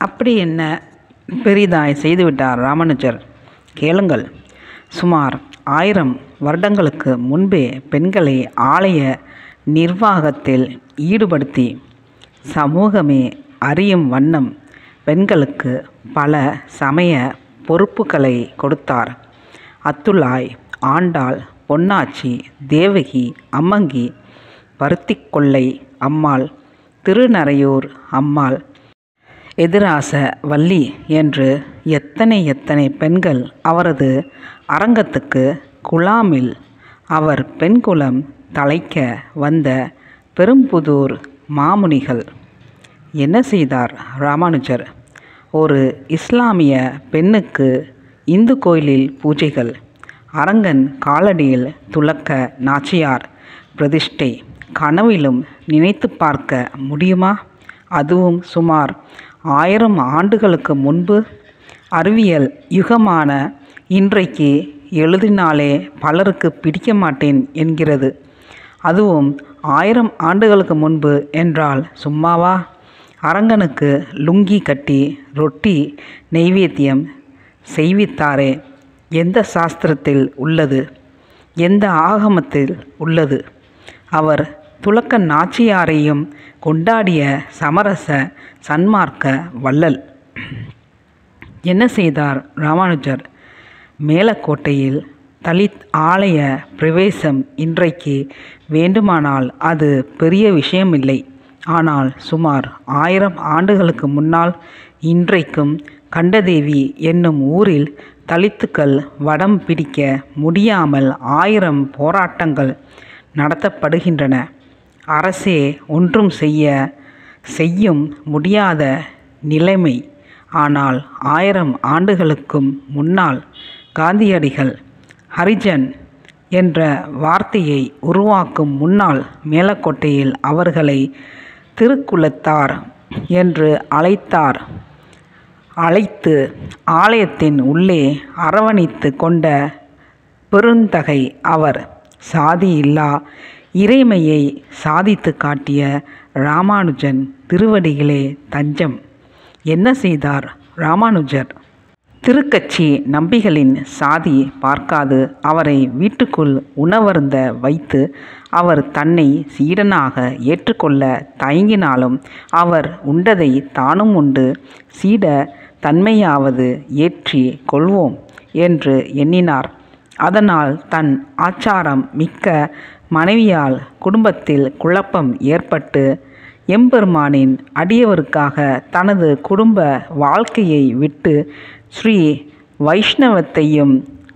அப்படி என்ன பெரிதாய் செய்துவிட்டார் ராமானுஜர் கேளுங்கள் சுமார் ஆயிரம் வருடங்களுக்கு முன்பே பெண்களை ஆலய நிர்வாகத்தில் ஈடுபடுத்தி சமூகமே அறியும் வண்ணம் பெண்களுக்கு பல சமய பொறுப்புகளை கொடுத்தார் அத்துலாய் ஆண்டாள் பொன்னாச்சி தேவகி அம்மங்கி பருத்திக்கொல்லை அம்மாள் திருநறையூர் அம்மாள் எதிராச வள்ளி என்று எத்தனை எத்தனை பெண்கள் அவரது அரங்கத்துக்கு குழாமில் அவர் பெண்குலம் தலைக்க வந்த பெரும்புதூர் மாமுனிகள் என்ன செய்தார் ராமானுஜர் ஒரு இஸ்லாமிய பெண்ணுக்கு இந்து கோயிலில் பூஜைகள் அரங்கன் காலடியில் துலக்க நாச்சியார் பிரதிஷ்டை கனவிலும் நினைத்து பார்க்க முடியுமா அதுவும் சுமார் ஆயிரம் ஆண்டுகளுக்கு முன்பு அறிவியல் யுகமான இன்றைக்கு எழுதினாலே பலருக்கு பிடிக்க மாட்டேன் என்கிறது அதுவும் ஆயிரம் ஆண்டுகளுக்கு முன்பு என்றால் சும்மாவா அரங்கனுக்கு லுங்கி கட்டி ரொட்டி நெய்வேத்தியம் செய்வித்தாரே எந்த சாஸ்திரத்தில் உள்ளது எந்த ஆகமத்தில் உள்ளது அவர் துலக்க நாச்சியாரையும் கொண்டாடிய சமரச சன்மார்க்க வள்ளல் என்ன செய்தார் ராமானுஜர் மேலக்கோட்டையில் தலித் ஆலய பிரவேசம் இன்றைக்கு வேண்டுமானால் அது பெரிய விஷயமில்லை ஆனால் சுமார் ஆயிரம் ஆண்டுகளுக்கு முன்னால் இன்றைக்கும் கண்டதேவி என்னும் ஊரில் தலித்துக்கள் வடம் பிடிக்க முடியாமல் ஆயிரம் போராட்டங்கள் நடத்தப்படுகின்றன அரசே ஒன்றும் செய்ய செய்யும் முடியாத நிலைமை ஆனால் ஆயிரம் ஆண்டுகளுக்கும் முன்னால் காந்தியடிகள் ஹரிஜன் என்ற வார்த்தையை உருவாக்கும் முன்னால் மேலக்கோட்டையில் அவர்களை திருக்குலத்தார் என்று அழைத்தார் அழைத்து ஆலயத்தின் உள்ளே அரவணைத்து கொண்ட பெருந்தகை அவர் சாதியில்லா இறைமையை சாதித்து காட்டிய ராமானுஜன் திருவடிகளே தஞ்சம் என்ன செய்தார் ராமானுஜர் திருக்கட்சி நம்பிகளின் சாதி பார்க்காது அவரை வீட்டுக்குள் உணவருந்த வைத்து அவர் தன்னை சீடனாக ஏற்றுக்கொள்ள தயங்கினாலும் அவர் உண்டதை தானும் உண்டு சீட தன்மையாவது ஏற்றி கொள்வோம் என்று எண்ணினார் அதனால் தன் ஆச்சாரம் மிக்க மனைவியால் குடும்பத்தில் குழப்பம் ஏற்பட்டு எம்பெருமானின் அடியவருக்காக தனது குடும்ப வாழ்க்கையை விட்டு ஸ்ரீ வைஷ்ணவத்தையும்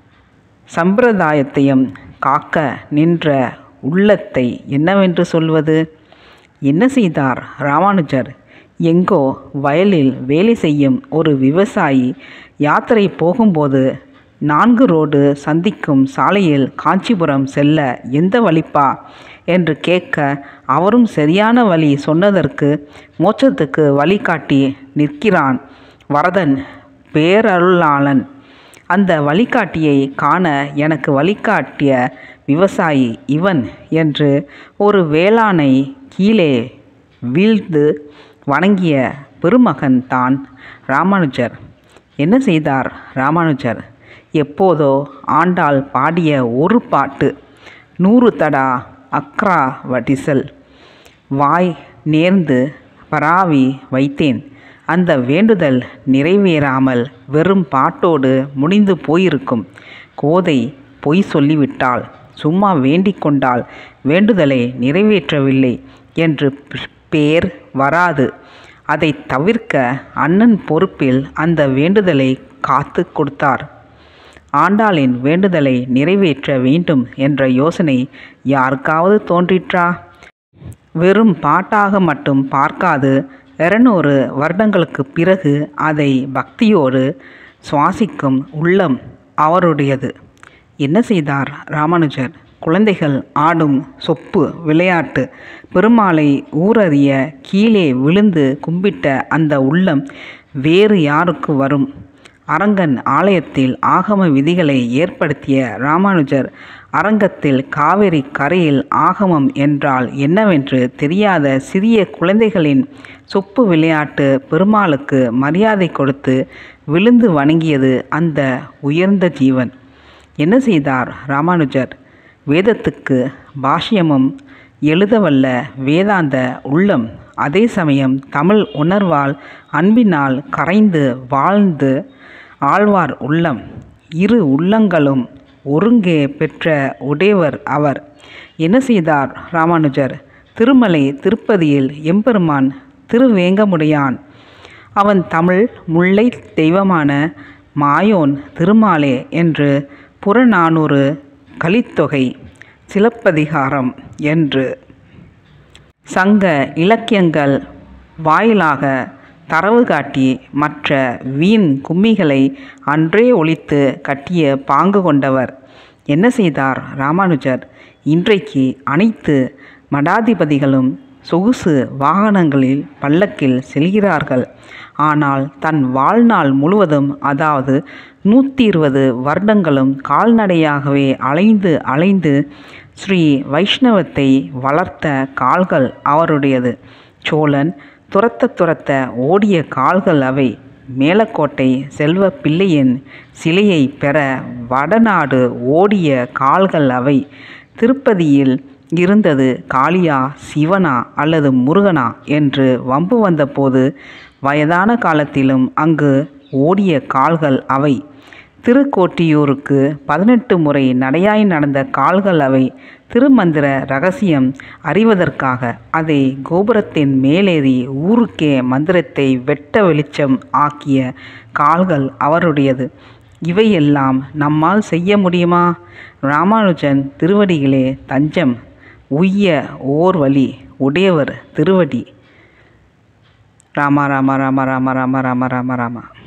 சம்பிரதாயத்தையும் காக்க நின்ற உள்ளத்தை என்னவென்று சொல்வது என்ன செய்தார் ராமானுஜர் எங்கோ வயலில் வேலை செய்யும் ஒரு விவசாயி யாத்திரை போகும்போது நான்கு ரோடு சந்திக்கும் சாலையில் காஞ்சிபுரம் செல்ல எந்த வழிப்பா என்று கேட்க அவரும் சரியான வழி சொன்னதற்கு மோட்சத்துக்கு வழிகாட்டி நிற்கிறான் வரதன் பேரருளாளன் அந்த வழிகாட்டியை காண எனக்கு வழிகாட்டிய விவசாயி இவன் என்று ஒரு வேளானை கீழே வீழ்ந்து வணங்கிய பெருமகன் தான் ராமானுஜர் என்ன செய்தார் ராமானுஜர் எப்போதோ ஆண்டாள் பாடிய ஒரு பாட்டு நூறு தடா அக்ரா வடிசல் வாய் நேர்ந்து பராவி வைத்தேன் அந்த வேண்டுதல் நிறைவேறாமல் வெறும் பாட்டோடு முடிந்து போயிருக்கும் கோதை பொய் சொல்லிவிட்டாள் சும்மா வேண்டிக் கொண்டால் வேண்டுதலை நிறைவேற்றவில்லை என்று பேர் வராது அதை தவிர்க்க அண்ணன் பொறுப்பில் அந்த வேண்டுதலை காத்து கொடுத்தார் ஆண்டாளின் வேண்டுதலை நிறைவேற்ற வேண்டும் என்ற யோசனை யாருக்காவது தோன்றிற்றா வெறும் பாட்டாக மட்டும் பார்க்காது இருநூறு வருடங்களுக்கு பிறகு அதை பக்தியோடு சுவாசிக்கும் உள்ளம் அவருடையது என்ன செய்தார் ராமானுஜர் குழந்தைகள் ஆடும் சொப்பு விளையாட்டு பெருமாளை ஊரறிய கீழே விழுந்து கும்பிட்ட அந்த உள்ளம் வேறு யாருக்கு வரும் அரங்கன் ஆலயத்தில் ஆகம விதிகளை ஏற்படுத்திய ராமானுஜர் அரங்கத்தில் காவிரி கரையில் ஆகமம் என்றால் என்னவென்று தெரியாத சிறிய குழந்தைகளின் சொப்பு விளையாட்டு பெருமாளுக்கு மரியாதை கொடுத்து விழுந்து வணங்கியது அந்த உயர்ந்த ஜீவன் என்ன செய்தார் ராமானுஜர் வேதத்துக்கு பாஷ்யமும் எழுதவல்ல வேதாந்த உள்ளம் அதே சமயம் தமிழ் உணர்வால் அன்பினால் கரைந்து வாழ்ந்து ஆழ்வார் உள்ளம் இரு உள்ளங்களும் ஒருங்கே பெற்ற உடையவர் அவர் என்ன செய்தார் ராமானுஜர் திருமலை திருப்பதியில் எம்பெருமான் திருவேங்கமுடையான் அவன் தமிழ் முல்லை தெய்வமான மாயோன் திருமாலே என்று புறநானூறு கலித்தொகை சிலப்பதிகாரம் என்று சங்க இலக்கியங்கள் வாயிலாக தரவு காட்டி மற்ற வீண் கும்மிகளை அன்றே ஒழித்து கட்டிய பாங்கு கொண்டவர் என்ன செய்தார் ராமானுஜர் இன்றைக்கு அனைத்து மடாதிபதிகளும் சொகுசு வாகனங்களில் பல்லக்கில் செல்கிறார்கள் ஆனால் தன் வாழ்நாள் முழுவதும் அதாவது நூற்றி இருபது வருடங்களும் கால்நடையாகவே அலைந்து அலைந்து ஸ்ரீ வைஷ்ணவத்தை வளர்த்த கால்கள் அவருடையது சோழன் துரத்த துரத்த ஓடிய கால்கள் அவை மேலக்கோட்டை செல்வ பிள்ளையின் சிலையை பெற வடநாடு ஓடிய கால்கள் அவை திருப்பதியில் இருந்தது காளியா சிவனா அல்லது முருகனா என்று வம்பு வந்தபோது வயதான காலத்திலும் அங்கு ஓடிய கால்கள் அவை திருக்கோட்டியூருக்கு பதினெட்டு முறை நடையாய் நடந்த கால்கள் அவை திருமந்திர ரகசியம் அறிவதற்காக அதை கோபுரத்தின் மேலேறி ஊருக்கே மந்திரத்தை வெட்ட வெளிச்சம் ஆக்கிய கால்கள் அவருடையது இவையெல்லாம் நம்மால் செய்ய முடியுமா ராமானுஜன் திருவடிகளே தஞ்சம் உய்ய ஓர் வழி உடையவர் திருவடி ராமா ராமா ராமா ராமா ராமா ராமா ராமா ராமா